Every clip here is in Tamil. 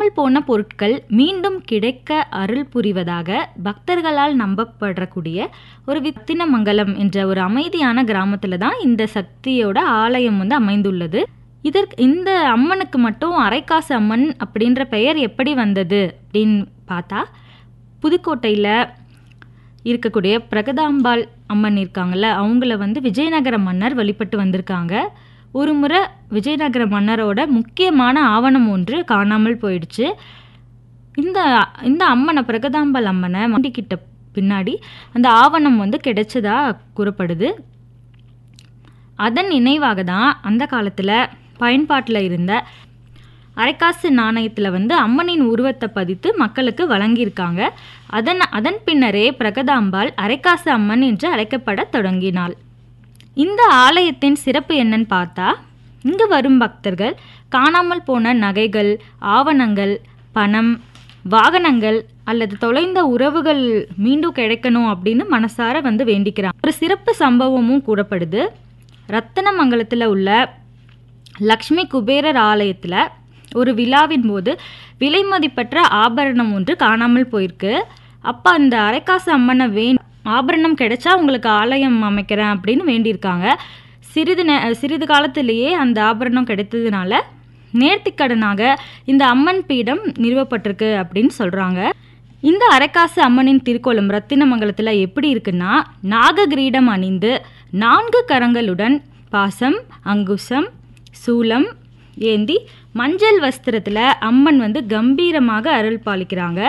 காணாமல் போன பொருட்கள் மீண்டும் கிடைக்க அருள் புரிவதாக பக்தர்களால் நம்பப்படக்கூடிய ஒரு வித்தினமங்கலம் என்ற ஒரு அமைதியான கிராமத்துல தான் இந்த சக்தியோட ஆலயம் வந்து அமைந்துள்ளது இதற்கு இந்த அம்மனுக்கு மட்டும் அரைக்காசு அம்மன் அப்படின்ற பெயர் எப்படி வந்தது அப்படின்னு பார்த்தா புதுக்கோட்டையில் இருக்கக்கூடிய பிரகதாம்பாள் அம்மன் இருக்காங்கல்ல அவங்கள வந்து விஜயநகர மன்னர் வழிபட்டு வந்திருக்காங்க ஒரு முறை விஜயநகர மன்னரோட முக்கியமான ஆவணம் ஒன்று காணாமல் போயிடுச்சு இந்த இந்த அம்மனை பிரகதாம்பாள் அம்மனை மண்டிக்கிட்ட பின்னாடி அந்த ஆவணம் வந்து கிடைச்சதா கூறப்படுது அதன் நினைவாக தான் அந்த காலத்தில் பயன்பாட்டில் இருந்த அரைக்காசு நாணயத்தில் வந்து அம்மனின் உருவத்தை பதித்து மக்களுக்கு வழங்கியிருக்காங்க அதன் அதன் பின்னரே பிரகதாம்பாள் அரைக்காசு அம்மன் என்று அழைக்கப்பட தொடங்கினாள் இந்த ஆலயத்தின் சிறப்பு என்னன்னு பார்த்தா இங்கு வரும் பக்தர்கள் காணாமல் போன நகைகள் ஆவணங்கள் பணம் வாகனங்கள் அல்லது தொலைந்த உறவுகள் மீண்டும் கிடைக்கணும் அப்படின்னு மனசார வந்து வேண்டிக்கிறாங்க ஒரு சிறப்பு சம்பவமும் கூறப்படுது ரத்தனமங்கலத்தில் உள்ள லக்ஷ்மி குபேரர் ஆலயத்தில் ஒரு விழாவின் போது விலை மதிப்பற்ற ஆபரணம் ஒன்று காணாமல் போயிருக்கு அப்போ அந்த அரைக்காசு அம்மனை வே ஆபரணம் கிடைச்சா உங்களுக்கு ஆலயம் அமைக்கிறேன் அப்படின்னு வேண்டியிருக்காங்க சிறிது நே சிறிது காலத்திலேயே அந்த ஆபரணம் கிடைத்ததுனால நேர்த்திக்கடனாக இந்த அம்மன் பீடம் நிறுவப்பட்டிருக்கு அப்படின்னு சொல்கிறாங்க இந்த அரைக்காசு அம்மனின் திருக்கோலம் ரத்தினமங்கலத்தில் எப்படி இருக்குன்னா நாக கிரீடம் அணிந்து நான்கு கரங்களுடன் பாசம் அங்குசம் சூலம் ஏந்தி மஞ்சள் வஸ்திரத்தில் அம்மன் வந்து கம்பீரமாக அருள் பாலிக்கிறாங்க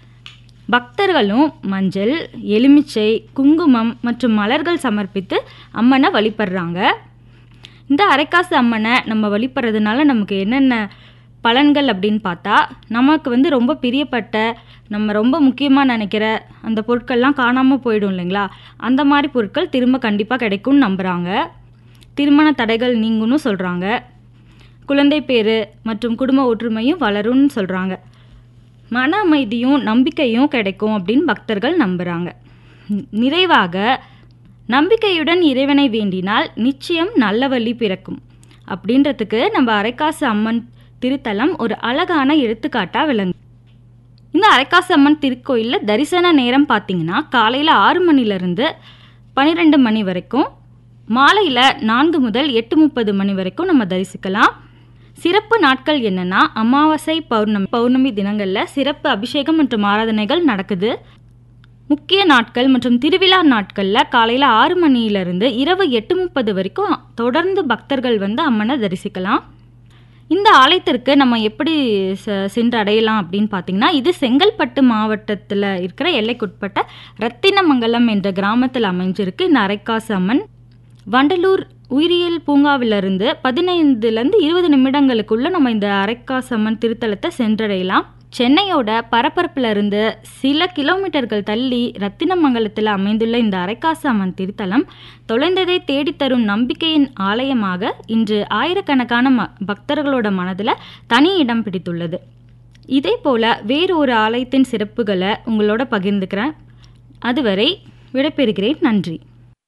பக்தர்களும் மஞ்சள் எலுமிச்சை குங்குமம் மற்றும் மலர்கள் சமர்ப்பித்து அம்மனை வழிபடுறாங்க இந்த அரைக்காசு அம்மனை நம்ம வழிபடுறதுனால நமக்கு என்னென்ன பலன்கள் அப்படின்னு பார்த்தா நமக்கு வந்து ரொம்ப பிரியப்பட்ட நம்ம ரொம்ப முக்கியமாக நினைக்கிற அந்த பொருட்கள்லாம் காணாமல் போயிடும் இல்லைங்களா அந்த மாதிரி பொருட்கள் திரும்ப கண்டிப்பாக கிடைக்கும்னு நம்புகிறாங்க திருமண தடைகள் நீங்கும்னு சொல்கிறாங்க குழந்தை பேரு மற்றும் குடும்ப ஒற்றுமையும் வளரும்னு சொல்கிறாங்க மன அமைதியும் நம்பிக்கையும் கிடைக்கும் அப்படின்னு பக்தர்கள் நம்புகிறாங்க நிறைவாக நம்பிக்கையுடன் இறைவனை வேண்டினால் நிச்சயம் நல்ல வழி பிறக்கும் அப்படின்றதுக்கு நம்ம அரைக்காசு அம்மன் திருத்தலம் ஒரு அழகான எடுத்துக்காட்டாக விளங்கு இந்த அரைக்காசு அம்மன் திருக்கோயிலில் தரிசன நேரம் பார்த்தீங்கன்னா காலையில் ஆறு மணிலேருந்து பன்னிரெண்டு மணி வரைக்கும் மாலையில் நான்கு முதல் எட்டு முப்பது மணி வரைக்கும் நம்ம தரிசிக்கலாம் சிறப்பு நாட்கள் என்னன்னா அமாவாசை பௌர்ணமி பௌர்ணமி தினங்களில் சிறப்பு அபிஷேகம் மற்றும் ஆராதனைகள் நடக்குது முக்கிய நாட்கள் மற்றும் திருவிழா நாட்களில் காலையில் ஆறு மணியிலிருந்து இரவு எட்டு முப்பது வரைக்கும் தொடர்ந்து பக்தர்கள் வந்து அம்மனை தரிசிக்கலாம் இந்த ஆலயத்திற்கு நம்ம எப்படி செ- சென்று அடையலாம் அப்படின்னு பார்த்தீங்கன்னா இது செங்கல்பட்டு மாவட்டத்தில் இருக்கிற எல்லைக்குட்பட்ட ரத்தினமங்கலம் என்ற கிராமத்தில் அமைஞ்சிருக்கு இந்த அரைக்காசு அம்மன் வண்டலூர் உயிரியல் பூங்காவிலிருந்து பதினைந்துலேருந்து இருபது நிமிடங்களுக்குள்ள நம்ம இந்த அரைக்காசம்மன் திருத்தலத்தை சென்றடையலாம் சென்னையோட பரபரப்புல இருந்து சில கிலோமீட்டர்கள் தள்ளி ரத்தினமங்கலத்தில் அமைந்துள்ள இந்த அரைக்காசு அம்மன் திருத்தலம் தொலைந்ததை தேடித்தரும் நம்பிக்கையின் ஆலயமாக இன்று ஆயிரக்கணக்கான ம பக்தர்களோட மனதில் தனி இடம் பிடித்துள்ளது இதே போல வேறு ஒரு ஆலயத்தின் சிறப்புகளை உங்களோட பகிர்ந்துக்கிறேன் அதுவரை விடைபெறுகிறேன் நன்றி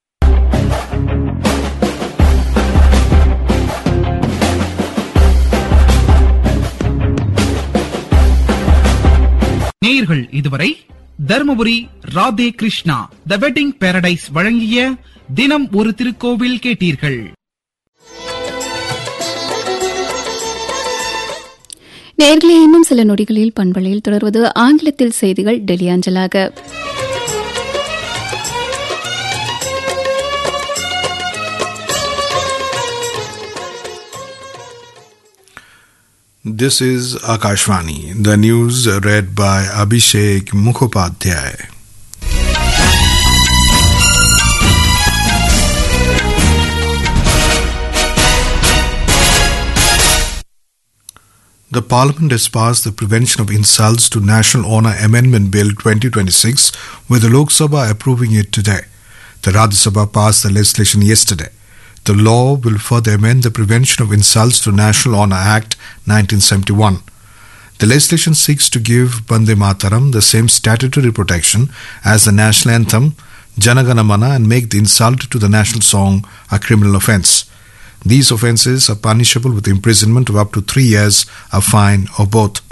நேயர்கள் இதுவரை Dharmapuri Radhe Krishna the wedding paradise வழங்கிய தினம் ஒரு திருக்கோவில் கேட்டீர்கள் நேர்களே இன்னும் சில நொடிகளில் பண்பலையில் தொடர்வது ஆங்கிலத்தில் செய்திகள் டெல்லி அஞ்சலாக This is Akashvani. The news read by Abhishek Mukhopadhyay. The Parliament has passed the Prevention of Insults to National Honour Amendment Bill 2026, with the Lok Sabha approving it today. The Rajya Sabha passed the legislation yesterday. The law will further amend the Prevention of Insults to National Honour Act 1971. The legislation seeks to give Bande Mataram the same statutory protection as the national anthem, Janagana Mana, and make the insult to the national song a criminal offence. These offences are punishable with imprisonment of up to three years, a fine, or both.